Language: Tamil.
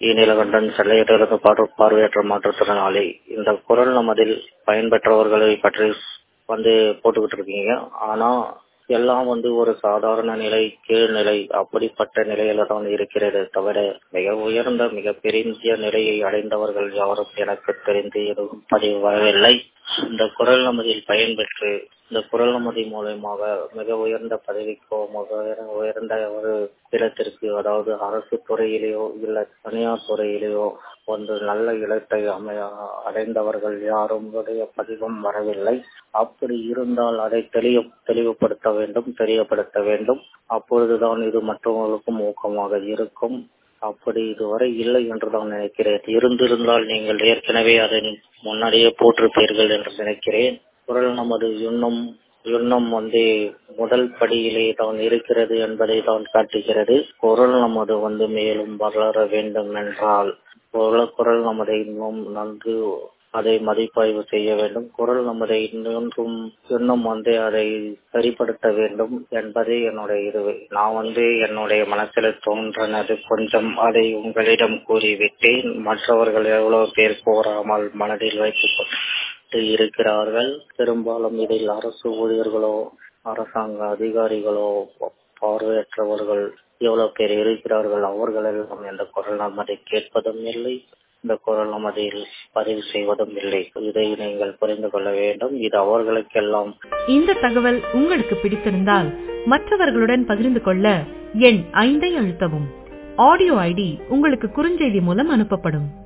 நீலகண்டன் செல்லையிட்டிருந்து பார்வையற்ற மாற்றுத்திறனாளி இந்த குரல் நமதில் பயன்பெற்றவர்களை பற்றி வந்து போட்டுக்கிட்டு இருக்கீங்க ஆனா எல்லாம் வந்து ஒரு சாதாரண நிலை கீழ்நிலை அப்படிப்பட்ட நிலையில தான் இருக்கிறது தவிர மிக உயர்ந்த மிக பெரிய நிலையை அடைந்தவர்கள் யாரும் எனக்கு தெரிந்து எதுவும் பதிவாகவில்லை இந்த குரல் நமதில் பயன்பெற்று இந்த குரல் நமதி மூலயமாக மிக உயர்ந்த பதவிக்கோ மிக உயர்ந்த ஒரு இடத்திற்கு அதாவது அரசு துறையிலேயோ இல்ல தனியார் துறையிலேயோ ஒன்று நல்ல இடத்தை அமைய அடைந்தவர்கள் யாரும் பதிவும் வரவில்லை அப்படி இருந்தால் அதை தெளிவு தெளிவுபடுத்த வேண்டும் தெரியப்படுத்த வேண்டும் அப்பொழுதுதான் இது மற்றவர்களுக்கும் ஊக்கமாக இருக்கும் அப்படி இதுவரை இல்லை என்று தான் நினைக்கிறேன் இருந்திருந்தால் நீங்கள் ஏற்கனவே அதை முன்னாடியே போட்டிருப்பீர்கள் என்று நினைக்கிறேன் குரல் நமது இன்னும் இன்னும் வந்து முதல் படியிலே தான் இருக்கிறது என்பதை தான் காட்டுகிறது குரல் நமது வந்து மேலும் வளர வேண்டும் என்றால் குரல் நமதை இன்னும் நன்கு அதை மதிப்பாய்வு செய்ய வேண்டும் குரல் நமதை இன்னும் இன்னும் வந்து அதை சரிப்படுத்த வேண்டும் என்பதே என்னுடைய இது நான் வந்து என்னுடைய மனசில் தோன்றினது கொஞ்சம் அதை உங்களிடம் கூறிவிட்டேன் மற்றவர்கள் எவ்வளவு பேர் கோராமல் மனதில் வைத்துக் இருக்கிறார்கள் பெரும்பாலும் இதில் அரசு ஊழியர்களோ அரசாங்க அதிகாரிகளோ பார்வையற்றவர்கள் எவ்வளவு பேர் இருக்கிறார்கள் அவர்கள் எல்லாம் இந்த குரல் நமதை கேட்பதும் இல்லை இந்த குரல் நமதில் பதிவு செய்வதும் இல்லை இதை நீங்கள் புரிந்து கொள்ள வேண்டும் இது அவர்களுக்கெல்லாம் இந்த தகவல் உங்களுக்கு பிடித்திருந்தால் மற்றவர்களுடன் பகிர்ந்து கொள்ள எண் ஐந்தை அழுத்தவும் ஆடியோ ஐடி உங்களுக்கு குறுஞ்செய்தி மூலம் அனுப்பப்படும்